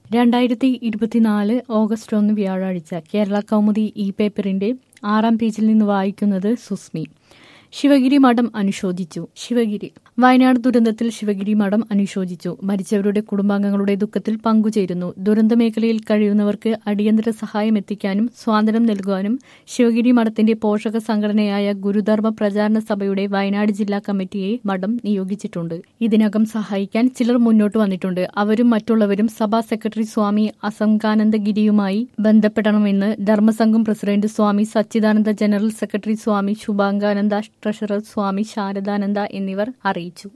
രണ്ടായിരത്തി ഇരുപത്തിനാല് ഓഗസ്റ്റ് ഒന്ന് വ്യാഴാഴ്ച കേരള കൗമുദി ഇ പേപ്പറിന്റെ ആറാം പേജിൽ നിന്ന് വായിക്കുന്നത് സുസ്മി ശിവഗിരി മഠം അനുശോചിച്ചു ശിവഗിരി വയനാട് ദുരന്തത്തിൽ ശിവഗിരി മഠം അനുശോചിച്ചു മരിച്ചവരുടെ കുടുംബാംഗങ്ങളുടെ ദുഃഖത്തിൽ പങ്കുചേരുന്നു ദുരന്ത മേഖലയിൽ കഴിയുന്നവർക്ക് അടിയന്തര സഹായം എത്തിക്കാനും സ്വാതന്ത്ര്യം നൽകുവാനും ശിവഗിരി മഠത്തിന്റെ പോഷക സംഘടനയായ ഗുരുധർമ്മ പ്രചാരണ സഭയുടെ വയനാട് ജില്ലാ കമ്മിറ്റിയെ മഠം നിയോഗിച്ചിട്ടുണ്ട് ഇതിനകം സഹായിക്കാൻ ചിലർ മുന്നോട്ട് വന്നിട്ടുണ്ട് അവരും മറ്റുള്ളവരും സഭാ സെക്രട്ടറി സ്വാമി അസംഗാനന്ദഗിരിയുമായി ബന്ധപ്പെടണമെന്ന് Dharmasangham president Swami Sachidananda general secretary Swami Shubhangananda treasurer Swami Sharadananda എന്നിവർ അറിയിച്ചു